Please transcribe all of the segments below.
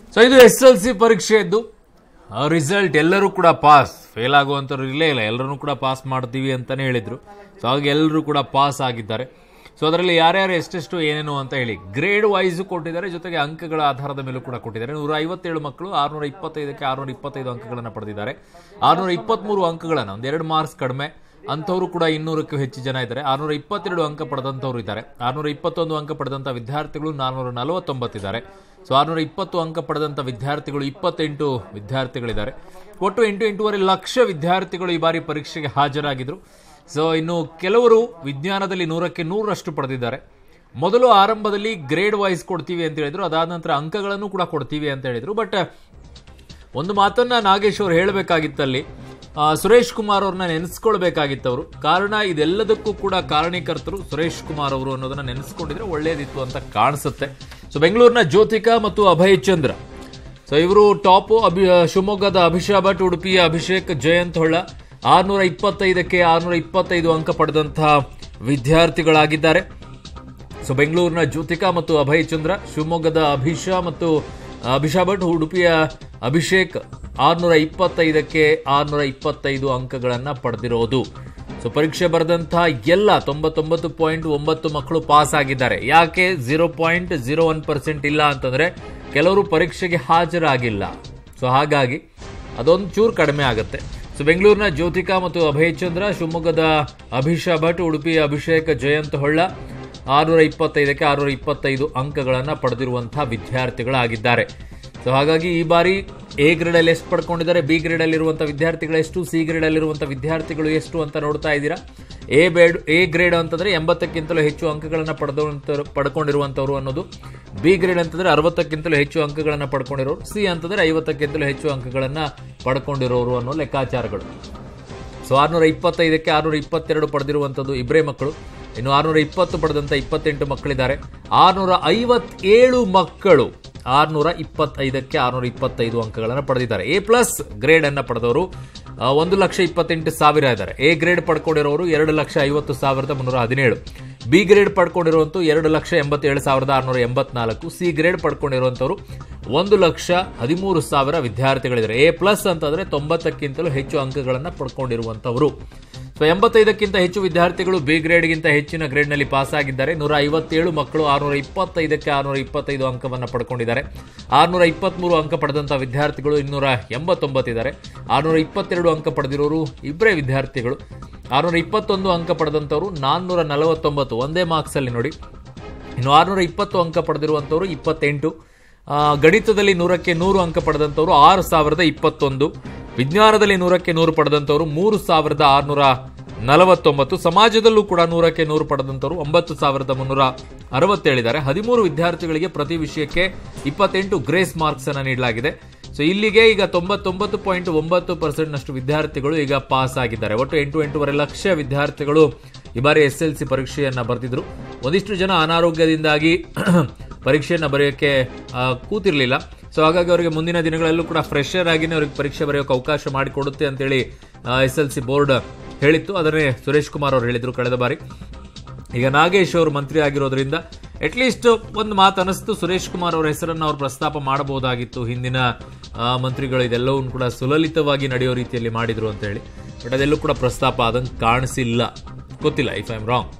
So ಇದು S L C ಪರೀಕ್ಷೆಯದ್ದು result ಎಲ್ಲರೂ ಕೂಡ ಪಾಸ್ ಫೇಲ್ ಆಗುವಂಥವ್ರು ಇಲ್ಲೇ ಇಲ್ಲ ಎಲ್ಲರೂ ಕೂಡ ಪಾಸ್ ಮಾಡ್ತೀವಿ ಅಂತಾನೆ ಹೇಳಿದ್ರು ಸೊ ಹಾಗೆ ಎಲ್ಲರೂ ಕೂಡ ಪಾಸ್ ಆಗಿದ್ದಾರೆ ಸೊ ಅದರಲ್ಲಿ ಯಾರ್ಯಾರು ಎಷ್ಟೆಷ್ಟು ಏನೇನು ಅಂತ ಹೇಳಿ ಗ್ರೇಡ್ ವೈಸ್ ಕೊಟ್ಟಿದ್ದಾರೆ ಜೊತೆಗೆ ಅಂಕಗಳ ಆಧಾರದ ಮೇಲೂ ಕೂಡ ಕೊಟ್ಟಿದ್ದಾರೆ ನೂರ ಐವತ್ತೇಳು ಮಕ್ಕಳು ಆರುನೂರ ಇಪ್ಪತ್ತೈದಕ್ಕೆ ಆರುನೂರ ಇಪ್ಪತ್ತೈದು ಅಂಕಗಳನ್ನು ಪಡೆದಿದ್ದಾರೆ ಆರುನೂರ ಇಪ್ಪತ್ತ್ಮೂರು ಅಂಕಗಳನ್ನು ಒಂದೆರಡು ಮಾರ್ಕ್ಸ್ ಕಡಿಮೆ ಅಂಥವರು ಕೂಡ ಇನ್ನೂರಕ್ಕೂ ಹೆಚ್ಚು ಜನ ಇದ್ದಾರೆ ಆರುನೂರ ಇಪ್ಪತ್ತೆರಡು ಅಂಕ ಪಡೆದಂಥವ್ರು ಇದ್ದಾರೆ ಆರುನೂರ ಇಪ್ಪತ್ತೊಂದು ಅಂಕ ಪಡೆದಂಥ ವಿದ್ಯಾರ್ಥಿಗಳು ನಾನ್ನೂರ ನಲವತ್ತೊಂಬತ್ತಿದ್ದಾರೆ ಸೊ ಆರುನೂರ ಇಪ್ಪತ್ತು ಅಂಕ ಪಡೆದಂಥ ವಿದ್ಯಾರ್ಥಿಗಳು ಇಪ್ಪತ್ತೆಂಟು ವಿದ್ಯಾರ್ಥಿಗಳಿದ್ದಾರೆ ಒಟ್ಟು ಎಂಟು ಎಂಟೂವರೆ ಲಕ್ಷ ವಿದ್ಯಾರ್ಥಿಗಳು ಈ ಬಾರಿ ಪರೀಕ್ಷೆಗೆ ಹಾಜರಾಗಿದ್ರು ಸೊ ಇನ್ನು ಕೆಲವರು ವಿಜ್ಞಾನದಲ್ಲಿ ನೂರಕ್ಕೆ ನೂರರಷ್ಟು ಪಡೆದಿದ್ದಾರೆ ಮೊದಲು ಆರಂಭದಲ್ಲಿ ಗ್ರೇಡ್ ವೈಸ್ ಕೊಡ್ತೀವಿ ಅಂತ ಹೇಳಿದ್ರು ಅದಾದ ನಂತರ ಅಂಕಗಳನ್ನು ಕೂಡ ಕೊಡ್ತೀವಿ ಅಂತ ಹೇಳಿದ್ರು ಬಟ್ ಒಂದು ಮಾತನ್ನ ನಾಗೇಶ್ ಅವರು ಹೇಳಬೇಕಾಗಿತ್ತಲ್ಲಿ ಆ, ಸುರೇಶ್ ಕುಮಾರ್ ಅವ್ರನ್ನ ನೆನೆಸ್ಕೊಳ್ಬೇಕಾಗಿತ್ತವರು ಕಾರಣ ಇದೆಲ್ಲದಕ್ಕೂ ಕೂಡ ಕಾರಣೀಕರ್ತರು ಸುರೇಶ್ ಕುಮಾರ್ ಅವರು ಅನ್ನೋದನ್ನ ನೆನೆಸ್ಕೊಂಡಿದ್ರೆ ಒಳ್ಳೇದಿತ್ತು ಅಂತ ಕಾಣಿಸುತ್ತೆ ಸೊ ಬೆಂಗಳೂರಿನ ಜ್ಯೋತಿಕಾ ಮತ್ತು ಅಭಯ್ ಚಂದ್ರ ಸೊ ಇವರು ಟಾಪ್ ಅಭಿ ಶಿವಮೊಗ್ಗದ ಅಭಿಷಾ ಭಟ್ ಉಡುಪಿಯ ಅಭಿಷೇಕ್ ಜಯಂತ್ ಹೊಳ್ಳ ಆರ್ನೂರ ಇಪ್ಪತ್ತೈದಕ್ಕೆ ಆರ್ನೂರ ಇಪ್ಪತ್ತೈದು ಅಂಕ ಪಡೆದಂತಹ ವಿದ್ಯಾರ್ಥಿಗಳಾಗಿದ್ದಾರೆ ಸೊ ಬೆಂಗಳೂರಿನ ಜ್ಯೋತಿಕಾ ಮತ್ತು ಅಭಯ್ ಚಂದ್ರ ಶಿವಮೊಗ್ಗದ ಅಭಿಷಾ ಮತ್ತು ಅಭಿಷಾ ಭಟ್ ಉಡುಪಿಯ ಅಭಿಷೇಕ್ ಆರ್ನೂರ ಇಪ್ಪತ್ತೈದಕ್ಕೆ ಆರ್ನೂರ ಇಪ್ಪತ್ತೈದು ಅಂಕಗಳನ್ನು ಪಡೆದಿರೋದು ಸೊ ಪರೀಕ್ಷೆ ಬರೆದಂತಹ ಎಲ್ಲ ತೊಂಬತ್ತೊಂಬತ್ತು ಪಾಯಿಂಟ್ ಒಂಬತ್ತು ಮಕ್ಕಳು ಪಾಸ್ ಆಗಿದ್ದಾರೆ ಯಾಕೆ zero point zero one percent ಇಲ್ಲ ಅಂತಂದ್ರೆ ಕೆಲವರು ಪರೀಕ್ಷೆಗೆ ಹಾಜರಾಗಿಲ್ಲ ಸೊ ಹಾಗಾಗಿ ಅದೊಂದು ಚೂರು ಕಡಿಮೆ ಆಗುತ್ತೆ ಸೊ ಬೆಂಗಳೂರಿನ ಜ್ಯೋತಿಕಾ ಮತ್ತು ಅಭಯ್ ಚಂದ್ರ ಶಿವಮೊಗ್ಗದ ಅಭಿಷಾ ಭಟ್ ಉಡುಪಿಯ ಅಭಿಷೇಕ್ ಜಯಂತ್ ಹೊಳ್ಳ ಆರುನೂರ ಇಪ್ಪತ್ತೈದಕ್ಕೆ ಆರುನೂರ ಇಪ್ಪತ್ತೈದು ಅಂಕಗಳನ್ನು ಪಡೆದಿರುವಂತಹ ವಿದ್ಯಾರ್ಥಿಗಳಾಗಿದ್ದಾರೆ ಸೊ ಹಾಗಾಗಿ ಈ ಬಾರಿ ಎ ಗ್ರೇಡ್ ಅಲ್ಲಿ ಎಷ್ಟು ಪಡ್ಕೊಂಡಿದ್ದಾರೆ ಬಿ ಗ್ರೇಡ್ ಅಲ್ಲಿರುವಂತಹ ವಿದ್ಯಾರ್ಥಿಗಳು ಎಷ್ಟು ಸಿ ಗ್ರೇಡ್ ಅಲ್ಲಿರುವಂತಹ ವಿದ್ಯಾರ್ಥಿಗಳು ಎಷ್ಟು ಅಂತ ನೋಡ್ತಾ ಇದ್ದೀರಾ ಎ ಬೇಡ್ ಎ ಗ್ರೇಡ್ ಅಂತಂದ್ರೆ ಎಂಬತ್ತಕ್ಕಿಂತಲೂ ಹೆಚ್ಚು ಅಂಕಗಳನ್ನು ಪಡೆದಂತ ಪಡ್ಕೊಂಡಿರುವಂತವ್ರು ಅನ್ನೋದು ಬಿ ಗ್ರೇಡ್ ಅಂತಂದ್ರೆ ಅರವತ್ತಕ್ಕಿಂತಲೂ ಹೆಚ್ಚು ಅಂಕಗಳನ್ನು ಪಡ್ಕೊಂಡಿರೋರು ಸಿ ಅಂತಂದ್ರೆ ಐವತ್ತಕ್ಕಿಂತಲೂ ಹೆಚ್ಚು ಅಂಕಗಳನ್ನು ಪಡ್ಕೊಂಡಿರೋರು ಅನ್ನೋ ಲೆಕ್ಕಾಚಾರಗಳು ಸೊ ಆರ್ನೂರ ಇಪ್ಪತ್ತೈದಕ್ಕೆ ಆರ್ನೂರ ಇಪ್ಪತ್ತೆರಡು ಪಡೆದಿರುವಂಥದ್ದು ಇಬ್ಬರೇ ಮಕ್ಕಳು ಇನ್ನು ಆರ್ನೂರ ಇಪ್ಪತ್ತು ಪಡೆದಂಥ ಇಪ್ಪತ್ತೆಂಟು ಮಕ್ಕಳಿದ್ದಾರೆ ಆರ್ನೂರ ಐವತ್ತೇಳು ಮಕ್ಕಳು ಆರ್ನೂರ ಇಪ್ಪತ್ತೈದಕ್ಕೆ ಆರ್ನೂರ ಇಪ್ಪತ್ತೈದು ಅಂಕಗಳನ್ನು ಪಡೆದಿದ್ದಾರೆ ಎ ಪ್ಲಸ್ ಗ್ರೇಡ್ ಅನ್ನ ಪಡೆದವರು ಆ, ಒಂದು ಲಕ್ಷ ಇಪ್ಪತ್ತೆಂಟು ಸಾವಿರ ಇದ್ದಾರೆ ಎ ಗ್ರೇಡ್ ಪಡ್ಕೊಂಡಿರೋರು ಎರಡು ಲಕ್ಷ ಐವತ್ತು ಸಾವಿರದ ಮುನ್ನೂರ ಹದಿನೇಳು ಬಿ ಗ್ರೇಡ್ ಪಡ್ಕೊಂಡಿರುವಂತ ಎರಡು ಲಕ್ಷ ಎಂಬತ್ತೇಳು ಸಾವಿರದ ಆರುನೂರ ಎಂಬತ್ನಾಲ್ಕು ಸಿ ಗ್ರೇಡ್ ಪಡ್ಕೊಂಡಿರುವಂತವರು ಒಂದು ಲಕ್ಷ ಹದಿಮೂರು ಸಾವಿರ ವಿದ್ಯಾರ್ಥಿಗಳಿದ್ದಾರೆ ಎ ಪ್ಲಸ್ ಅಂತಂದ್ರೆ ತೊಂಬತ್ತಕ್ಕಿಂತಲೂ ಹೆಚ್ಚು ಅಂಕಗಳನ್ನು ಪಡ್ಕೊಂಡಿರುವಂತವರು ಸೊ ಎಂಬತ್ತೈದಕ್ಕಿಂತ ಹೆಚ್ಚು ವಿದ್ಯಾರ್ಥಿಗಳು ಬಿ ಗ್ರೇಡ್ಗಿಂತ ಹೆಚ್ಚಿನ ಗ್ರೇಡ್ನಲ್ಲಿ ಪಾಸ್ ಆಗಿದ್ದಾರೆ ನೂರ ಐವತ್ತೇಳು ಮಕ್ಕಳು ಆರುನೂರ ಇಪ್ಪತ್ತೈದಕ್ಕೆ ಆರುನೂರ ಇಪ್ಪತ್ತೈದು ಅಂಕವನ್ನು ಪಡ್ಕೊಂಡಿದ್ದಾರೆ ಆರುನೂರ ಇಪ್ಪತ್ಮೂರು ಅಂಕ ಪಡೆದಂಥ ವಿದ್ಯಾರ್ಥಿಗಳು ಇನ್ನೂರ ಎಂಬತ್ತೊಂಬತ್ತಿದ್ದಾರೆ ಆರುನೂರ ಇಪ್ಪತ್ತೆರಡು ಅಂಕ ಪಡೆದಿರೋರು ಇಬ್ಬರೇ ವಿದ್ಯಾರ್ಥಿಗಳು ಆರುನೂರ ಇಪ್ಪತ್ತೊಂದು ಅಂಕ ಪಡೆದಂಥವರು ನಾನ್ನೂರ ನಲವತ್ತೊಂಬತ್ತು ಒಂದೇ ಮಾರ್ಕ್ಸ್ ಅಲ್ಲಿ ನೋಡಿ ಇನ್ನು ಆರುನೂರ ಇಪ್ಪತ್ತು ಅಂಕ ಪಡೆದಿರುವಂಥವರು ಇಪ್ಪತ್ತೆಂಟು ಆ, ಗಣಿತದಲ್ಲಿ ನೂರಕ್ಕೆ ನೂರು ಅಂಕ ಪಡೆದಂಥವರು ಆರು ಸಾವಿರದ ಇಪ್ಪತ್ತೊಂದು ವಿಜ್ಞಾನದಲ್ಲಿ ನೂರಕ್ಕೆ ನೂರು ಪಡೆದಂಥವರು ಮೂರು ಸಾವಿರದ ಆರುನೂರ ನಲವತ್ತೊಂಬತ್ತು ಸಮಾಜದಲ್ಲೂ ಕೂಡ ನೂರಕ್ಕೆ ನೂರು ಪಡೆದಂಥವರು ಒಂಬತ್ತು ಸಾವಿರದ ಮುನ್ನೂರ ಅರವತ್ತೇಳಿದ್ದಾರೆ ಹದಿಮೂರು ವಿದ್ಯಾರ್ಥಿಗಳಿಗೆ ಪ್ರತಿ ವಿಷಯಕ್ಕೆ ಇಪ್ಪತ್ತೆಂಟು ಗ್ರೇಸ್ ಮಾರ್ಕ್ಸ್ ಅನ್ನು ನೀಡಲಾಗಿದೆ ಸೊ ಇಲ್ಲಿಗೆ ಈಗ ತೊಂಬತ್ತೊಂಬತ್ತು ಪಾಯಿಂಟ್ ಒಂಬತ್ತು ಪರ್ಸೆಂಟ್ ನಷ್ಟು ವಿದ್ಯಾರ್ಥಿಗಳು ಈಗ ಪಾಸ್ ಆಗಿದ್ದಾರೆ ಒಟ್ಟು ಎಂಟು ಎಂಟೂವರೆ ಲಕ್ಷ ವಿದ್ಯಾರ್ಥಿಗಳು ಈ ಬಾರಿ ಎಸ್ ಎಲ್ ಸಿ ಪರೀಕ್ಷೆಯನ್ನ ಬರೆದಿದ್ರು ಒಂದಿಷ್ಟು ಜನ ಅನಾರೋಗ್ಯದಿಂದಾಗಿ ಪರೀಕ್ಷೆಯನ್ನ ಬರೆಯೋಕ್ಕೆ ಆ, ಕೂತಿರ್ಲಿಲ್ಲ ಸೊ ಹಾಗಾಗಿ ಅವರಿಗೆ ಮುಂದಿನ ದಿನಗಳಲ್ಲೂ ಕೂಡ ಫ್ರೆಶರ್ ಆಗಿನೇ ಅವರಿಗೆ ಪರೀಕ್ಷೆ ಬರೆಯೋಕೆ ಅವಕಾಶ ಮಾಡಿಕೊಡುತ್ತೆ ಅಂತೇಳಿ ಎಸ್ ಎಲ್ ಸಿ ಬೋರ್ಡ್ ಹೇಳಿತ್ತು ಅದನ್ನೇ ಸುರೇಶ್ ಕುಮಾರ್ ಅವರು ಹೇಳಿದ್ರು ಕಳೆದ ಬಾರಿ ಈಗ ನಾಗೇಶ್ ಅವರು ಮಂತ್ರಿ ಆಗಿರೋದ್ರಿಂದ ಅಟ್ಲೀಸ್ಟ್ ಒಂದು ಮಾತು ಅನಿಸ್ತು ಸುರೇಶ್ ಕುಮಾರ್ ಅವರ ಹೆಸರನ್ನು ಅವರು ಪ್ರಸ್ತಾಪ ಮಾಡಬಹುದಾಗಿತ್ತು ಹಿಂದಿನ ಆ, ಮಂತ್ರಿಗಳು ಇದೆಲ್ಲವೂ ಕೂಡ ಸುಲಲಿತವಾಗಿ ನಡೆಯೋ ರೀತಿಯಲ್ಲಿ ಮಾಡಿದ್ರು ಅಂತ ಹೇಳಿ ಬಟ್ ಅದೆಲ್ಲೂ ಕೂಡ ಪ್ರಸ್ತಾಪ ಆದಂಗೆ ಕಾಣಿಸಿಲ್ಲ ಗೊತ್ತಿಲ್ಲ if I am wrong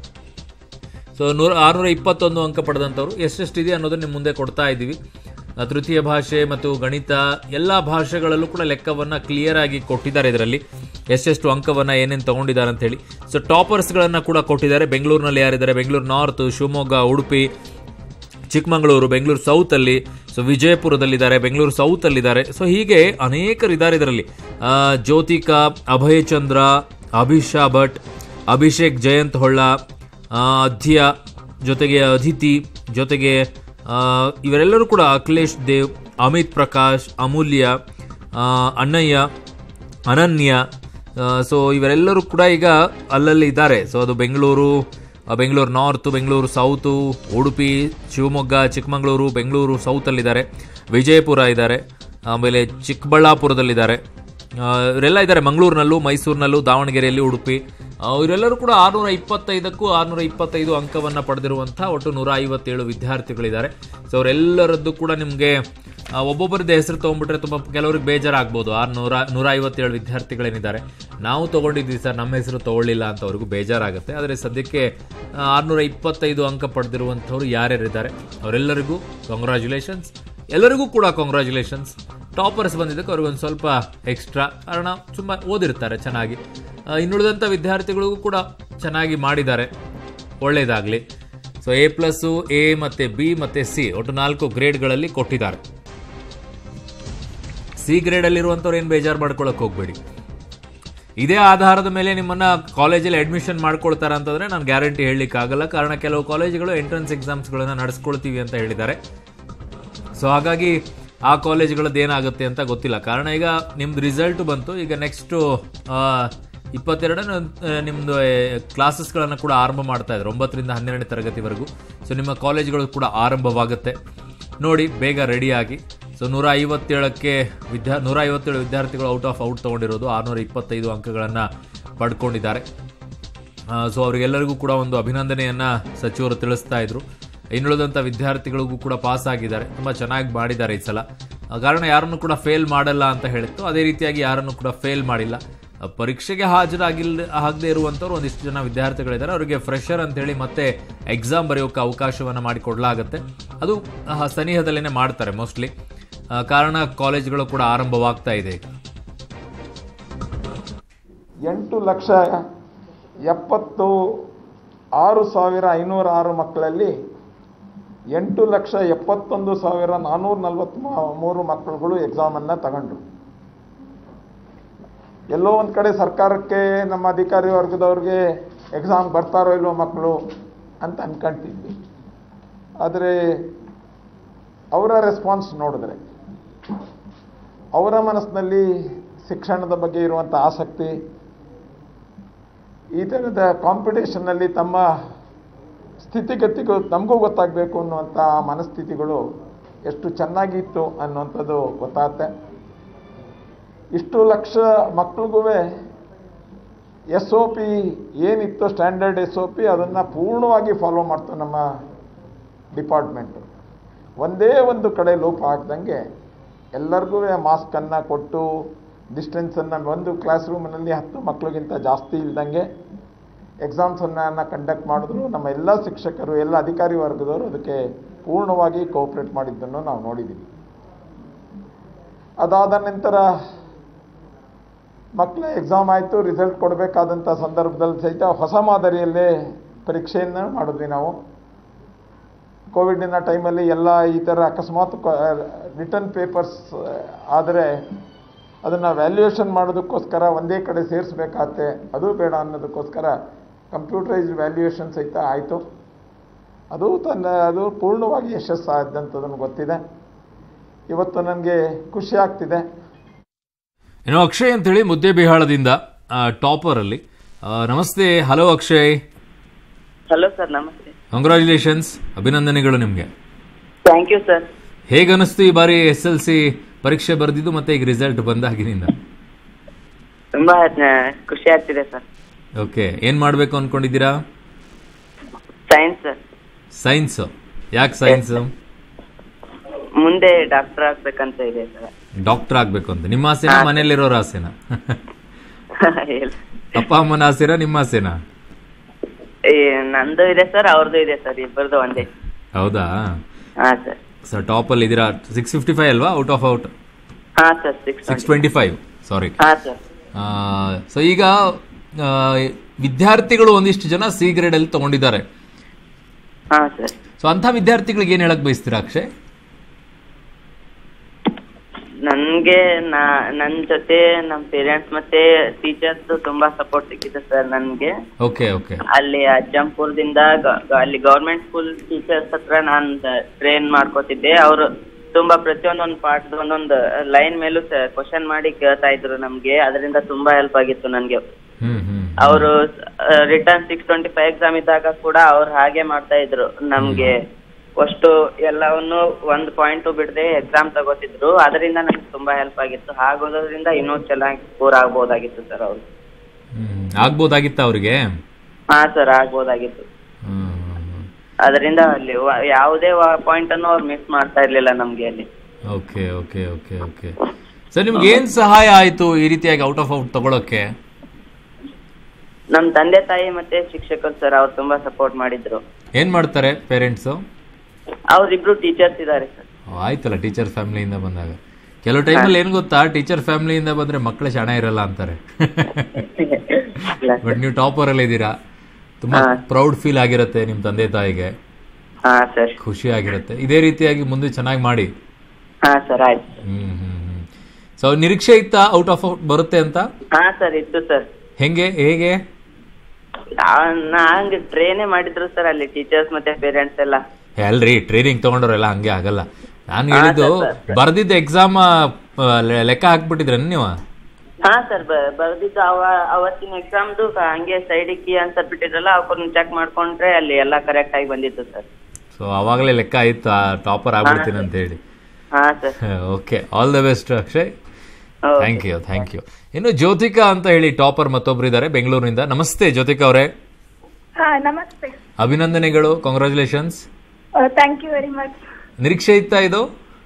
so ನೂರ ಆರುನೂರ ಇಪ್ಪತ್ತೊಂದು ಅಂಕ ಪಡೆದಂಥವ್ರು ಎಷ್ಟೆಷ್ಟಿದೆ ಅನ್ನೋದನ್ನ ನಿಮ್ಮ ಮುಂದೆ ಕೊಡ್ತಾ ಇದ್ದೀವಿ ಆ, ತೃತೀಯ ಭಾಷೆ ಮತ್ತು ಗಣಿತ ಎಲ್ಲ ಭಾಷೆಗಳಲ್ಲೂ ಕೂಡ ಲೆಕ್ಕವನ್ನ ಕ್ಲಿಯರ್ ಆಗಿ ಕೊಟ್ಟಿದ್ದಾರೆ ಇದರಲ್ಲಿ ಎಷ್ಟೆಷ್ಟು ಅಂಕವನ್ನ ಏನೇನು ತಗೊಂಡಿದ್ದಾರೆ ಅಂತ ಹೇಳಿ ಸೊ ಟಾಪರ್ಸ್ಗಳನ್ನ ಕೂಡ ಕೊಟ್ಟಿದ್ದಾರೆ ಬೆಂಗಳೂರಿನಲ್ಲಿ ಯಾರಿದ್ದಾರೆ ಬೆಂಗಳೂರು ನಾರ್ತ್ ಶಿವಮೊಗ್ಗ ಉಡುಪಿ ಚಿಕ್ಕಮಗಳೂರು ಬೆಂಗಳೂರು ಸೌತ್ ಅಲ್ಲಿ ಸೊ ವಿಜಯಪುರದಲ್ಲಿದ್ದಾರೆ ಬೆಂಗಳೂರು ಸೌತ್ ಅಲ್ಲಿದ್ದಾರೆ ಸೊ ಹೀಗೆ ಅನೇಕರಿದ್ದಾರೆ ಇದರಲ್ಲಿ ಆ, ಜ್ಯೋತಿಕಾ ಅಭಯ್ ಚಂದ್ರ ಅಭಿಷಾ ಭಟ್ ಅಭಿಷೇಕ್ ಜಯಂತ್ ಹೊಳ್ಳ ಆ, ಅಧ್ಯಯ ಜೊತೆಗೆ ಅದಿತಿ ಜೊತೆಗೆ ಆ, ಇವರೆಲ್ಲರೂ ಕೂಡ ಅಖಿಲೇಶ್ ದೇವ್ ಅಮಿತ್ ಪ್ರಕಾಶ್ ಅಮೂಲ್ಯ ಆ, ಅಣ್ಣಯ್ಯ ಅನನ್ಯ ಸೊ ಇವರೆಲ್ಲರೂ ಕೂಡ ಈಗ ಅಲ್ಲಲ್ಲಿ ಇದ್ದಾರೆ ಸೊ ಅದು ಬೆಂಗಳೂರು ಆ, ಬೆಂಗಳೂರು ನಾರ್ತ್ ಬೆಂಗಳೂರು ಸೌತು ಉಡುಪಿ ಶಿವಮೊಗ್ಗ ಚಿಕ್ಕಮಗಳೂರು ಬೆಂಗಳೂರು ಸೌತಲ್ಲಿದ್ದಾರೆ ವಿಜಯಪುರ ಇದ್ದಾರೆ ಆಮೇಲೆ ಚಿಕ್ಕಬಳ್ಳಾಪುರದಲ್ಲಿದ್ದಾರೆ ಆ, ಇವರೆಲ್ಲ ಇದ್ದಾರೆ ಮಂಗಳೂರಿನಲ್ಲೂ ಮೈಸೂರಿನಲ್ಲೂ ದಾವಣಗೆರೆಯಲ್ಲಿ ಉಡುಪಿ ಆ, ಇವರೆಲ್ಲರೂ ಕೂಡ ಆರುನೂರ ಇಪ್ಪತ್ತೈದಕ್ಕೂ ಆರುನೂರ ಇಪ್ಪತ್ತೈದು ಅಂಕವನ್ನು ಪಡೆದಿರುವಂಥ ಒಟ್ಟು ನೂರ ಐವತ್ತೇಳು ವಿದ್ಯಾರ್ಥಿಗಳಿದ್ದಾರೆ ಸೊ ಅವರೆಲ್ಲರದ್ದು ಕೂಡ ನಿಮಗೆ ಆ, ಒಬ್ಬೊಬ್ಬರದ್ದು ಹೆಸರು ತೊಗೊಂಡ್ಬಿಟ್ರೆ ತುಂಬ ಕೆಲವ್ರಿಗೆ ಬೇಜಾರಾಗ್ಬೋದು ಆ ನೂರ ನೂರ ಐವತ್ತೇಳು ವಿದ್ಯಾರ್ಥಿಗಳೇನಿದ್ದಾರೆ ನಾವು ತೊಗೊಂಡಿದ್ವಿ ಸರ್ ನಮ್ಮ ಹೆಸರು ತೊಗೊಳ್ಳಿಲ್ಲ ಅಂತ ಅವ್ರಿಗೂ ಬೇಜಾರಾಗುತ್ತೆ ಆದರೆ ಸದ್ಯಕ್ಕೆ ಆ, ಆರ್ನೂರ ಇಪ್ಪತ್ತೈದು ಅಂಕ ಪಡೆದಿರುವಂಥವ್ರು ಯಾರ್ಯಾರಿದ್ದಾರೆ ಅವರೆಲ್ಲರಿಗೂ ಕಂಗ್ರ್ಯಾಚುಲೇಷನ್ಸ್ ಎಲ್ಲರಿಗೂ ಕೂಡ ಕಂಗ್ರ್ಯಾಚುಲೇಷನ್ಸ್ ಟಾಪರ್ಸ್ ಬಂದಿದ್ದಕ್ಕೆ ಅವ್ರಿಗೊಂದು ಸ್ವಲ್ಪ ಎಕ್ಸ್ಟ್ರಾ ಕಾರಣ ತುಂಬ ಓದಿರ್ತಾರೆ ಚೆನ್ನಾಗಿ ಆ, ಇನ್ನುಳಿದಂಥ ವಿದ್ಯಾರ್ಥಿಗಳಿಗೂ ಕೂಡ ಚೆನ್ನಾಗಿ ಮಾಡಿದ್ದಾರೆ ಒಳ್ಳೆಯದಾಗಲಿ ಸೊ ಎ ಪ್ಲಸ್ಸು ಎ ಮತ್ತು ಬಿ ಮತ್ತು ಸಿ ಒಟ್ಟು ನಾಲ್ಕು ಗ್ರೇಡ್ಗಳಲ್ಲಿ ಕೊಟ್ಟಿದ್ದಾರೆ ಸಿ ಗ್ರೇಡಲ್ಲಿರುವಂಥವ್ರು ಏನು ಬೇಜಾರು ಮಾಡ್ಕೊಳಕ್ಕೆ ಹೋಗಬೇಡಿ ಇದೇ ಆಧಾರದ ಮೇಲೆ ನಿಮ್ಮನ್ನ ಕಾಲೇಜಲ್ಲಿ ಅಡ್ಮಿಷನ್ ಮಾಡ್ಕೊಳ್ತಾರೆ ಅಂತಂದ್ರೆ ನಾನು ಗ್ಯಾರಂಟಿ ಹೇಳಲಿಕ್ಕೆ ಆಗಲ್ಲ ಕಾರಣ ಕೆಲವು ಕಾಲೇಜುಗಳು ಎಂಟ್ರೆನ್ಸ್ ಎಕ್ಸಾಮ್ಸ್ಗಳನ್ನ ನಡೆಸ್ಕೊಳ್ತೀವಿ ಅಂತ ಹೇಳಿದ್ದಾರೆ ಸೊ ಹಾಗಾಗಿ ಆ ಕಾಲೇಜುಗಳದ್ದು ಏನಾಗುತ್ತೆ ಅಂತ ಗೊತ್ತಿಲ್ಲ ಕಾರಣ ಈಗ ನಿಮ್ದು ರಿಸಲ್ಟ್ ಬಂತು ಈಗ ನೆಕ್ಸ್ಟು ಇಪ್ಪತ್ತೆರಡು ನಿಮ್ಮದು ಕ್ಲಾಸಸ್ಗಳನ್ನು ಕೂಡ ಆರಂಭ ಮಾಡ್ತಾ ಇದ್ದಾರೆ ಒಂಬತ್ತರಿಂದ ಹನ್ನೆರಡನೇ ತರಗತಿವರೆಗೂ ಸೊ ನಿಮ್ಮ ಕಾಲೇಜುಗಳು ಕೂಡ ಆರಂಭವಾಗುತ್ತೆ ನೋಡಿ ಬೇಗ ರೆಡಿಯಾಗಿ ಸೊ ನೂರ ಐವತ್ತೇಳಕ್ಕೆ ವಿದ್ಯಾ ನೂರ ಐವತ್ತೇಳು ವಿದ್ಯಾರ್ಥಿಗಳು ಔಟ್ ಆಫ್ ಔಟ್ ತೊಗೊಂಡಿರೋದು ಆರುನೂರ ಇಪ್ಪತ್ತೈದು ಅಂಕಗಳನ್ನು ಪಡ್ಕೊಂಡಿದ್ದಾರೆ ಸೊ ಅವರಿಗೆಲ್ಲರಿಗೂ ಕೂಡ ಒಂದು ಅಭಿನಂದನೆಯನ್ನ ಸಚಿವರು ತಿಳಿಸ್ತಾ ಇದ್ರು ಇನ್ನುಳಿದಂಥ ವಿದ್ಯಾರ್ಥಿಗಳಿಗೂ ಕೂಡ ಪಾಸ್ ಆಗಿದ್ದಾರೆ ತುಂಬ ಚೆನ್ನಾಗಿ ಮಾಡಿದ್ದಾರೆ ಈ ಸಲ ಆ, ಕಾರಣ ಯಾರನ್ನು ಕೂಡ ಫೇಲ್ ಮಾಡಲ್ಲ ಅಂತ ಹೇಳಿತ್ತು ಅದೇ ರೀತಿಯಾಗಿ ಯಾರನ್ನು ಕೂಡ ಫೇಲ್ ಮಾಡಿಲ್ಲ ಆ, ಪರೀಕ್ಷೆಗೆ ಹಾಜರಾಗಿಲ್ಲ ಆಗದೆ ಇರುವಂಥವ್ರು ಒಂದಿಷ್ಟು ಜನ ವಿದ್ಯಾರ್ಥಿಗಳಿದ್ದಾರೆ ಅವರಿಗೆ ಫ್ರೆಶರ್ ಅಂತ ಹೇಳಿ ಮತ್ತೆ ಎಕ್ಸಾಮ್ ಬರೆಯೋಕೆ ಅವಕಾಶವನ್ನು ಮಾಡಿಕೊಡ್ಲಾಗುತ್ತೆ ಅದು ಆ, ಸನಿಹದಲ್ಲೇ ಮಾಡ್ತಾರೆ ಮೋಸ್ಟ್ಲಿ ಕಾರಣ ಕಾಲೇಜುಗಳು ಕೂಡ ಆರಂಭವಾಗ್ತಾ ಇದೆ ಈಗ ಎಂಟು ಲಕ್ಷ ಎಪ್ಪತ್ತು ಆರು ಸಾವಿರ ಐನೂರ ಆರು ಮಕ್ಕಳಲ್ಲಿ ಎಂಟು ಲಕ್ಷ ಎಪ್ಪತ್ತೊಂದು ಸಾವಿರ ನಾನ್ನೂರ ನಲವತ್ತ್ ಮೂರು ಮಕ್ಕಳುಗಳು ಎಕ್ಸಾಮನ್ನು ತಗೊಂಡ್ರು ಎಲ್ಲೋ ಒಂದು ಕಡೆ ಸರ್ಕಾರಕ್ಕೆ ನಮ್ಮ ಅಧಿಕಾರಿ ವರ್ಗದವ್ರಿಗೆ ಎಕ್ಸಾಮ್ ಬರ್ತಾರೋ ಇಲ್ವೋ ಮಕ್ಕಳು ಅಂತ ಅನ್ಕೊಂತಿದ್ವಿ ಆದರೆ ಅವರ ರೆಸ್ಪಾನ್ಸ್ ನೋಡಿದ್ರೆ ಅವರ ಮನಸ್ಸಿನಲ್ಲಿ ಶಿಕ್ಷಣದ ಬಗ್ಗೆ ಇರುವಂಥ ಆಸಕ್ತಿ ಈ ಥರದ ಕಾಂಪಿಟೇಷನ್ನಲ್ಲಿ ತಮ್ಮ ಸ್ಥಿತಿಗತಿಗಳು ನಮಗೂ ಗೊತ್ತಾಗಬೇಕು ಅನ್ನುವಂಥ ಮನಸ್ಥಿತಿಗಳು ಎಷ್ಟು ಚೆನ್ನಾಗಿತ್ತು ಅನ್ನುವಂಥದ್ದು ಗೊತ್ತಾಗುತ್ತೆ ಇಷ್ಟು ಲಕ್ಷ ಮಕ್ಳಿಗೂ ಎಸ್ ಒ ಪಿ ಏನಿತ್ತು ಸ್ಟ್ಯಾಂಡರ್ಡ್ ಎಸ್ ಒ ಪಿ ಅದನ್ನು ಪೂರ್ಣವಾಗಿ ಫಾಲೋ ಮಾಡ್ತು ನಮ್ಮ ಡಿಪಾರ್ಟ್ಮೆಂಟು ಒಂದೇ ಒಂದು ಕಡೆ ಲೋಪ ಆಗ್ದಂಗೆ ಎಲ್ಲರಿಗೂ ಮಾಸ್ಕನ್ನು ಕೊಟ್ಟು ಡಿಸ್ಟೆನ್ಸನ್ನು ಒಂದು ಕ್ಲಾಸ್ ರೂಮಿನಲ್ಲಿ ಹತ್ತು ಮಕ್ಕಳಿಗಿಂತ ಜಾಸ್ತಿ ಇಲ್ದಂಗೆ ಎಕ್ಸಾಮ್ಸನ್ನು ಕಂಡಕ್ಟ್ ಮಾಡಿದ್ರು ನಮ್ಮ ಎಲ್ಲ ಶಿಕ್ಷಕರು ಎಲ್ಲ ಅಧಿಕಾರಿ ವರ್ಗದವರು ಅದಕ್ಕೆ ಪೂರ್ಣವಾಗಿ ಕೋಆಪ್ರೇಟ್ ಮಾಡಿದ್ದನ್ನು ನಾವು ನೋಡಿದ್ದೀವಿ ಅದಾದ ನಂತರ ಮಕ್ಕಳ ಎಕ್ಸಾಮ್ ಆಯಿತು ರಿಸಲ್ಟ್ ಕೊಡಬೇಕಾದಂಥ ಸಂದರ್ಭದಲ್ಲಿ ಸಹಿತ ಹೊಸ ಮಾದರಿಯಲ್ಲೇ ಪರೀಕ್ಷೆಯನ್ನು ಮಾಡಿದ್ವಿ ನಾವು ಕೋವಿಡಿನ ಟೈಮಲ್ಲಿ ಎಲ್ಲ ಈ ಥರ ಅಕಸ್ಮಾತ್ ರಿಟರ್ನ್ ಪೇಪರ್ಸ್ ಆದರೆ ಅದನ್ನು ವ್ಯಾಲ್ಯೂಯೇಷನ್ ಮಾಡೋದಕ್ಕೋಸ್ಕರ ಒಂದೇ ಕಡೆ ಸೇರಿಸ್ಬೇಕಾಗತ್ತೆ ಅದು ಬೇಡ ಅನ್ನೋದಕ್ಕೋಸ್ಕರ ಕಂಪ್ಯೂಟರೈಸ್ಡ್ ವ್ಯಾಲ್ಯೂಯೇಷನ್ ಸಹಿತ ಆಯಿತು ಅದು ತನ್ನ ಅದು ಪೂರ್ಣವಾಗಿ ಯಶಸ್ಸು ಆದಂಥದ್ದನ್ನು ಗೊತ್ತಿದೆ ಇವತ್ತು ನನಗೆ ಖುಷಿ ಆಗ್ತಿದೆ ಇನ್ನು ಅಕ್ಷಯ್ ಅಂತೇಳಿ ಮುದ್ದೆಬಿಹಾಳದಿಂದ ಟಾಪರ್ ಅಲ್ಲಿ ಆ, ನಮಸ್ತೆ ಹಲೋ ಅಕ್ಷಯ್ ಹಲೋ ಸರ್ ನಮಸ್ತೆ ಕಂಗ್ರ್ಯಾಚುಲೇಷನ್ಸ್ ಅಭಿನಂದನೆಗಳು ನಿಮಗೆ ಥ್ಯಾಂಕ್ ಯು ಸರ್ ಹೇಗೆ ಅನಿಸ್ತು ಈ ಬಾರಿ ಎಸ್ ಎಲ್ ಸಿ ಪರೀಕ್ಷೆ ಬರೆದಿದ್ದು ಮತ್ತೆ ಈಗ ರಿಸಲ್ಟ್ ಬಂದಾಗಿನಿಂದ ತುಂಬಾ ಆ, ಖುಷಿ ಆಗ್ತಿದೆ ಸರ್ ಓಕೆ ಏನ್ ಮಾಡ್ಬೇಕು ಅನ್ಕೊಂಡಿದ್ದೀರಾ ಸೈನ್ಸ್ ಸರ್ ಸೈನ್ಸ್ ಯಾಕೆ ಸೈನ್ಸ್ ಮುಂದೆ ಡಾಕ್ಟರ್ ಆಗ್ಬೇಕಂತ ಇದೆ ಸರ್ ಡಾಕ್ಟರ್ ಆಗ್ಬೇಕು ಅಂತ ನಿಮ್ಮ ಆಸೆನಾ ಹಾ. ಮನೇಲಿರೋರ ಆಸೆನಾ ಇಲ್ಲ. ಅಪ್ಪ ಅಮ್ಮನ ಆಸೆನಾ ನಿಮ್ಮ ಆಸೆನಾ ಈ ನಂದು ಇದೆ ಸರ್ ಅವ್ರದ್ದು ಇದೆ ಸರ್ ಇಬ್ಬರದು ಒಂದೇ ಹೌದಾ ಹಾ ಸರ್ ಸರ್ ಟಾಪ್ ಅಲ್ಲಿ ಇದೀರಾ ಸಿಕ್ಸ್ ಫಿಫ್ಟಿ ಫೈವ್ ಅಲ್ವಾ ಔಟ್ ಆಫ್ ಔಟ್ ಹಾ sir six six twenty five sorry ಹಾ ಸರ್ ಸೊ ಈಗ ಆ, ವಿದ್ಯಾರ್ಥಿಗಳು ಒಂದಿಷ್ಟು ಜನ ಸಿ ಗ್ರೇಡ್ ಅಲ್ಲಿ ತಗೊಂಡಿದ್ದಾರೆ ಹಾ ಸರ್ ಸೊ ಅಂತ ವಿದ್ಯಾರ್ಥಿಗಳಿಗೆ ಏನ್ ಹೇಳಕ್ ಬಯಸ್ತೀರಾ ಅಕ್ಷಯ್ ನನ್ಗೆ ನಾ ನನ್ ಜೊತೆ ನಮ್ ಪೇರೆಂಟ್ಸ್ ಮತ್ತೆ ಟೀಚರ್ಸ್ ತುಂಬಾ ಸಪೋರ್ಟ್ ಸಿಕ್ಕಿದೆ ಸರ್ ನನ್ಗೆ ಓಕೆ ಓಕೆ ಅಲ್ಲಿ ಅಜ್ಜಂಪುರದಿಂದ ಗ- ಗ- ಅಲ್ಲಿ ಗೌರ್ಮೆಂಟ್ ಸ್ಕೂಲ್ ಟೀಚರ್ಸ್ ಹತ್ರ ನಾನು ಟ್ರೈನ್ ಮಾಡ್ಕೋತಿದ್ದೆ ಅವರು ತುಂಬಾ ಪ್ರತಿಯೊಂದೊಂದು ಪಾಠದ ಒಂದೊಂದು ಲೈನ್ ಮೇಲೂ ಕ್ವಶನ್ ಮಾಡಿ ಕೇಳ್ತಾ ಇದ್ರು ನಮ್ಗೆ ಅದರಿಂದ ತುಂಬಾ ಹೆಲ್ಪ್ ಆಗಿತ್ತು ನನ್ಗೆ ಹ್ಮ್ ಹ್ಮ್ ಅವರು return six twenty five exam ಇದ್ದಾಗ ಕೂಡ ಅವ್ರು ಹಾಗೆ ಮಾಡ್ತಾ ಇದ್ರು ನಮ್ಗೆ ಅಷ್ಟು ಎಲ್ಲವನ್ನು ಒಂದ್ ಪಾಯಿಂಟ್ ಬಿಡದೆ ಎಕ್ಸಾಮ್ ತಗೋತಿದ್ರು ಅದರಿಂದ ನಮ್ಗೆ ತುಂಬಾ ಹೆಲ್ಪ್ ಆಗಿತ್ತು ಹಾಗೋದ್ರಿಂದ ಇನ್ನೂ ಚೆನ್ನಾಗಿ ಸ್ಕೋರ್ ಆಗ್ಬೋದಾಗಿತ್ತು ಸರ್ ಅವ್ರು ಹ್ಮ್ ಆಗ್ಬೋದಾಗಿತ್ತ ಅವ್ರಿಗೆ ಹಾ ಸರ್ ಆಗ್ಬೋದಾಗಿತ್ತು ಹ್ಮ್, ಹ್ಮ್, ಹ್ಮ್. ಅದರಿಂದ ಅಲ್ಲಿ ವ- ಯಾವುದೇ ಪಾಯಿಂಟ್ ಅನ್ನು ಅವ್ರು ಮಿಸ್ ಮಾಡ್ತಾ ಇರ್ಲಿಲ್ಲ ನಮ್ಗೆ ಅಲ್ಲಿ okay okay okay okay sir ನಿಮ್ಗೆ ಏನ್ ಸಹಾಯ ಆಯ್ತು ಈ ರೀತಿಯಾಗಿ ಔಟ್ ಆಫ್ ಔಟ್ ತಗೊಳಕ್ಕೆ ನಮ್ ತಂದೆ ತಾಯಿ ಮತ್ತೆ ಶಿಕ್ಷಕರು ಸರ್ ಅವ್ರು ತುಂಬಾ ಸಪೋರ್ಟ್ ಮಾಡಿದ್ರು ಏನ್ ಮಾಡ್ತಾರೆ ಪೇರೆಂಟ್ಸು ಅವ್ರಿಬ್ರು ಟೀಚರ್ಸ್ ಇದಾರೆ ಸರ್ ಆಯ್ತಲ್ಲ ಟೀಚರ್ ಫ್ಯಾಮಿಲಿಯಿಂದ ಬಂದಾಗ ಕೆಲವು ಟೈಮಲ್ಲಿ ಏನ್ ಗೊತ್ತಾ ಟೀಚರ್ ಫ್ಯಾಮಿಲಿಯಿಂದ ಬಂದ್ರೆ ಮಕ್ಕಳು ಶಾಣ ಇರಲ್ಲ ಅಂತಾರೆ ಬಟ್ ನೀವು ಟಾಪರ್ ಅಲ್ಲಿ ಇದ್ದೀರಾ ತುಂಬಾ ಪ್ರೌಡ್ ಫೀಲ್ ಆಗಿರುತ್ತೆ ನಿಮ್ ತಂದೆ ತಾಯಿಗೆ ಹಾ ಸರ್ ಖುಷಿ ಆಗಿರುತ್ತೆ ಇದೇ ರೀತಿಯಾಗಿ ಮುಂದೆ ಚೆನ್ನಾಗಿ ಮಾಡಿ ಹಾ ಸರ್ ಆಯ್ತು ಹ್ಮ್ ಹ್ಮ್ ಹ್ಮ್ ಸೊ ನಿರೀಕ್ಷೆ ಇತ್ತಾ ಔಟ್ ಆಫ್ ಔಟ್ ಬರುತ್ತೆ ಅಂತ ಹಾ ಸರ್ ಇತ್ತು ಸರ್ ಹೆಂಗೆ ಹೇಗೆ ನಂಗೆ ಟ್ರೈನೇ ಮಾಡಿದ್ರು ಸರ್ ಅಲ್ಲಿ ಟೀಚರ್ಸ್ ಮತ್ತೆ ಪೇರೆಂಟ್ಸ್ ಎಲ್ಲ ಏ, ಅಲ್ರಿ ಟ್ರೈನಿಂಗ್ ತಗೊಂಡವ್ರೆಲ್ಲ ಹಂಗೆ ಆಗಲ್ಲ ನಾನು ಹೇಳಿದ್ದು ಬರ್ದಿದ್ದ ಎಕ್ಸಾಮ್ ಲೆಕ್ಕ ಹಾಕ್ಬಿಟ್ಟಿದ್ರ ನೀವು ಹಾ ಸರ್ ಬರ್ದಿದ್ದು ಅವ ಅವತ್ತಿನ ಎಕ್ಸಾಮ್ದು ಹಂಗೆ ಸೈಡಿಗೆ ಕೀ ಆನ್ಸರ್ ಬಿಟ್ಟಿದ್ರಲ್ಲ ಅವ್ರನ್ನ ಚೆಕ್ ಮಾಡ್ಕೊಂಡ್ರೆ ಅಲ್ಲಿ ಎಲ್ಲ ಕರೆಕ್ಟ್ ಆಗಿ ಬಂದಿತ್ತು ಸರ್ ಸೊ ಅವಾಗಲೇ ಲೆಕ್ಕ ಆಯ್ತು ಟಾಪರ್ ಆಗ್ಬಿಡ್ತೀನಿ ಅಂತ ಹೇಳಿ ಹಾ sir okay all the best Akshay thank you thank you ಇನ್ನು ಜ್ಯೋತಿಕಾ ಅಂತ ಹೇಳಿ ಟಾಪರ್ ಮತ್ತೊಬ್ರು ಇದ್ದಾರೆ ಬೆಂಗಳೂರಿನಿಂದ ನಮಸ್ತೆ ಜ್ಯೋತಿಕಾ ಅವರೇ ಹಾ ನಮಸ್ತೆ ಅಭಿನಂದನೆಗಳು congratulations thank you very much ನಿರೀಕ್ಷೆ ಇತ್ತಾ ಇದು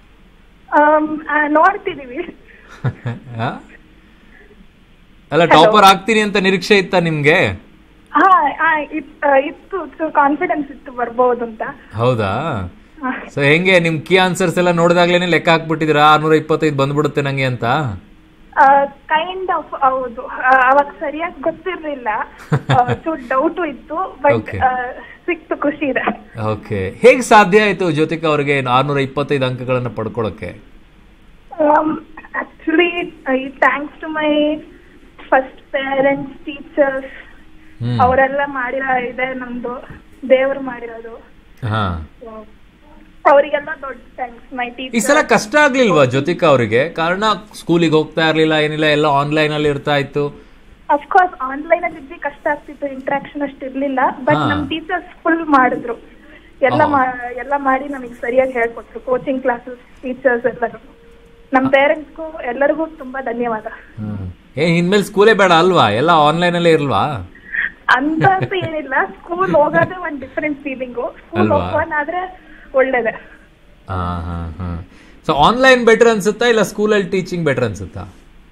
ನೋಡ್ತಿದೀವಿ ಆ? ಅಲ್ಲ ಟಾಪರ್ ಆಗ್ತೀನಿ ಅಂತ ನಿರೀಕ್ಷೆ ಇತ್ತಾ ನಿಮ್ಗೆ ಹಾ ಆ, ಇತ್- ಆ, ಇತ್ತು ಕಾನ್ಫಿಡೆನ್ಸ್ ಇತ್ತು ಬರ್ಬೋದು ಅಂತ ಹೌದಾ ಸೊ ಹೆಂಗೆ ನಿಮ್ ಕೀ ಆನ್ಸರ್ಸ್ ಎಲ್ಲ ನೋಡಿದಾಗ್ಲೇನೆ ಲೆಕ್ಕ ಹಾಕ್ಬಿಟ್ಟಿದ್ದೀರಾ ಆರ್ನೂರ ಇಪ್ಪತ್ತೈದು ಬಂದ್ಬಿಡುತ್ತೆ ನಂಗೆ ಅಂತ ಕೈಂಡ್ ಆಫ್ ಹೌದು ಆ, ಅವಾಗ ಸರಿಯಾಗಿ ಗೊತ್ತಿರ್ಲಿಲ್ಲ ಚೂರ್ ಡೌಟು ಇತ್ತು ಬಟ್ Okay. ಸಿಕ್ತು ಖುಷಿ ಇದೆ ಓಕೆ ಹೇಗ್ ಸಾಧ್ಯ ಆಯ್ತು ಜ್ಯೋತಿಕಾ ಅವ್ರಿಗೆ ಆರ್ನೂರ ಇಪ್ಪತ್ತೈದು ಅಂಕಗಳನ್ನ ಪಡ್ಕೊಳಕ್ಕೆ actually thanks to my first parents teachers hmm ಅವರೆಲ್ಲ ಮಾಡಿರೋ ಇದೆ ನಮ್ದು ದೇವ್ರು ಮಾಡಿರೋದು ಹಾ ಅವರಿಗೆಲ್ಲ ದೊಡ್ಡ ಥ್ಯಾಂಕ್ಸ್ ಮೈ ಈ ಟೀಚರ್ ಸಲ ಕಷ್ಟ ಆಗ್ಲಿಲ್ವಾ ಜ್ಯೋತಿಕಾ ಅವರಿಗೆ ಕಾರಣ ಸ್ಕೂಲಿಗೆ ಹೋಗ್ತಾ ಇರ್ಲಿಲ್ಲ ಏನಿಲ್ಲ ಎಲ್ಲ ಆನ್ಲೈನ್ ಅಲ್ಲಿ ಇರ್ತಾ ಇತ್ತು ಅಫ್ಕೋರ್ಸ್ ಆನ್ಲೈನ್ ಅಲ್ಲಿ ಇದ್ದಿ ಕಷ್ಟ ಆಗ್ತಿತ್ತು ಇಂಟ್ರಾಕ್ಷನ್ ಅಷ್ಟು ಇರ್ಲಿಲ್ಲ ಬಟ್ ಹಾ. ನಮ್ ಟೀಚರ್ಸ್ ಫುಲ್ ಮಾಡಿದ್ರು ಎಲ್ಲ ಓಹೋ. ಮಾ- ಎಲ್ಲ ಮಾಡಿ ನಮಗೆ ಸರಿಯಾಗಿ ಹೇಳ್ಕೊಟ್ರು ಕೋಚಿಂಗ್ ಕ್ಲಾಸಸ್ ಟೀಚರ್ಸ್ ಎಲ್ಲರೂ ನಮ್ ಪೇರೆಂಟ್ಸ್ಗೂ ಎಲ್ಲರಿಗೂ ತುಂಬಾ ಧನ್ಯವಾದ ಹ್ಮ್. ಏ ಇನ್ಮೇಲೆ ಸ್ಕೂಲೇ ಬೇಡ ಅಲ್ವಾ ಎಲ್ಲ ಆನ್ಲೈನ್ ಅಲ್ಲೇ ಇರ್ಲ್ವಾ ಅಂತ ಏನಿಲ್ಲ ಸ್ಕೂಲ್ ಹೋಗೋದೇ ಒಂದ್ ಡಿಫರೆಂಟ್ ಫೀಲಿಂಗು ಸ್ಕೂಲ್ ಅಲ್ವಾ? ಓಪನ್ ಆದ್ರೆ ಒಳ್ಳೇದೆ ಹಾ ಹಾ ಹಾ ಸೊ ಆನ್ಲೈನ್ ಬೆಟರ್ ಅನ್ಸುತ್ತಾ ಇಲ್ಲ ಸ್ಕೂಲಲ್ಲಿ ಟೀಚಿಂಗ್ ಬೆಟರ್ ಅನ್ಸುತ್ತಾ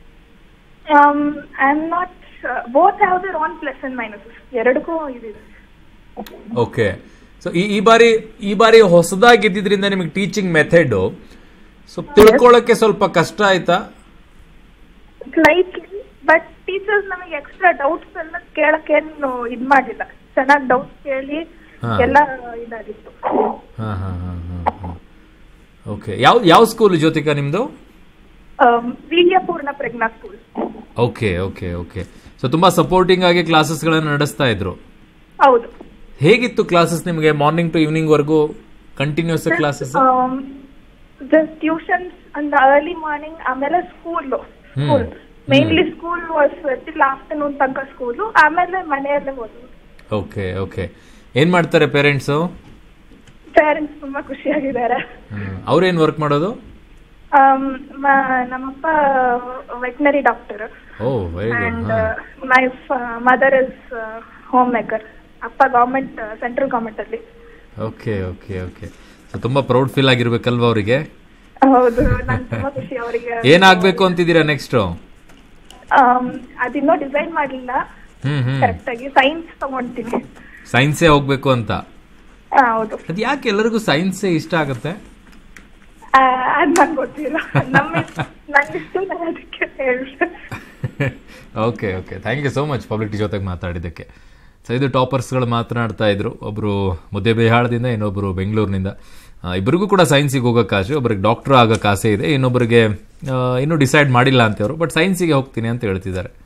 I am not both have their own plus and minuses ಎರಡಕ್ಕೂ ಇದಿದೆ ಓಕೆ ಸೊ ಈ ಈ ಬಾರಿ ಈ ಬಾರಿ ಹೊಸದಾಗಿ ಇದ್ದಿದ್ರಿಂದ ನಿಮಗೆ ಟೀಚಿಂಗ್ ಮೆಥಡ್ ಸೊ ತಿಳ್ಕೊಳ್ಳೋಕೆ ಸ್ವಲ್ಪ ಕಷ್ಟ ಆಯ್ತಾ ಸ್ಲೈಟ್ಲಿ ಬಟ್ ಟೀಚರ್ಸ್ ನಮಗೆ ಎಕ್ಸ್ಟ್ರಾ ಡೌಟ್ಸ್ ಎಲ್ಲ ಕೇಳಕ್ಕೇನು ಇದ್ ಮಾಡಿಲ್ಲ ಚೆನ್ನಾಗಿ ಡೌಟ್ಸ್ ಕೇಳಿ ಹಾ. ಎಲ್ಲ ಇದಾಗಿತ್ತು ಹಾ ಹಾ ಹಾ ಹಾ ಓಕೆ ಯಾವ ಯಾವ ಸ್ಕೂಲ್ ಜ್ಯೋತಿಕಾ ನಿಮ್ದು Veeryapoorna Prajna school okay okay okay so ತುಂಬಾ ಸಪೋರ್ಟಿಂಗ್ ಆಗಿ ಕ್ಲಾಸಸ್ಗಳನ್ನು ನಡೆಸ್ತಾ ಇದ್ರು ಹೌದು ಹೇಗಿತ್ತು ಕ್ಲಾಸಸ್ ನಿಮಗೆ ಮಾರ್ನಿಂಗ್ ಟು ಈವ್ನಿಂಗ್ ವರ್ಗೂ continuous classes just tuitions and early morning ಆಮೇಲೆ school hmm. School mainly school was till afternoon ತನಕ ಸ್ಕೂಲು ಆಮೇಲೆ ಮನೆಯಲ್ಲೇ ಓದೋದು ಓಕೆ ಓಕೆ ಏನ್ ಮಾಡ್ತಾರೆ ಪೇರೆಂಟ್ಸು ಪೇರೆಂಟ್ಸ್ ತುಂಬಾ ಖುಷಿಯಾಗಿದ್ದಾರೆ ಅವ್ರೇನ್ ವರ್ಕ್ ಮಾಡೋದು Um, ಮ- ನಮ್ಮಪ್ಪ veterinary doctor oh very good and my mother is homemaker ಅಪ್ಪ ಗವರ್ಮೆಂಟ್ ಸೆಂಟ್ರಲ್ ಗವರ್ಮೆಂಟ್ ಅಲ್ಲಿ ಓಕೆ ಓಕೆ ಓಕೆ ಸೊ ತುಂಬಾ ಪ್ರೌಡ್ ಫೀಲ್ ಆಗಿರ್ಬೇಕಲ್ವಾ ಅವರಿಗೆ ಹೌದು ನಾನು ತುಂಬಾ ಖುಷಿ ಅವರಿಗೆ ಏನಾಗ್ಬೇಕು ಅಂತಿದ್ದೀರಾ ನೆಕ್ಸ್ಟ್ ಅದಿನ್ನೂ ಡಿಸೈಡ್ ಮಾಡ್ಲಿಲ್ಲ ಹ್ಮ್ ಹ್ಮ್ ಕರೆಕ್ಟ್ ಆಗಿ ಸೈನ್ಸ್ ತಗೊಂತೀನಿ ಸೈನ್ಸೇ ಹೋಗ್ಬೇಕು ಅಂತ ಆ, ಹೌದು ಅದ್ ಯಾಕೆ ಎಲ್ಲರಿಗೂ ಸೈನ್ಸೇ ಇಷ್ಟ ಆಗುತ್ತೆ ಆ, ಅದ್ ನಂಗೆ ಗೊತ್ತಿಲ್ಲ ನಮ್ಮ ನಂಗಿಷ್ಟು ನಾನು ಅದಕ್ಕೆ ಹೇಳಿದೆ okay okay thank you so much public ಜೊತೆಗೆ ಮಾತಾಡಿದ್ದಕ್ಕೆ ಸೊ ಇದು ಟಾಪರ್ಸ್ಗಳು ಮಾತನಾಡ್ತಾ ಇದ್ರು ಒಬ್ರು ಮುದ್ದೆಬೇಹಾಳದಿಂದ ಇನ್ನೊಬ್ರು ಬೆಂಗಳೂರಿನಿಂದ ಆ, ಇಬ್ಬರಿಗೂ ಕೂಡ ಸೈನ್ಸಿಗೆ ಹೋಗೋಕೆ ಆಸೆ ಒಬ್ಬರಿಗೆ ಡಾಕ್ಟರ್ ಆಗೋಕೆ ಆಸೆ ಇದೆ ಇನ್ನೊಬ್ಬರಿಗೆ ಆ, ಇನ್ನೂ ಡಿಸೈಡ್ ಮಾಡಿಲ್ಲ ಅಂತವ್ರು ಬಟ್ ಸೈನ್ಸಿಗೆ ಹೋಗ್ತೀನಿ ಅಂತ ಹೇಳ್ತಿದ್ದಾರೆ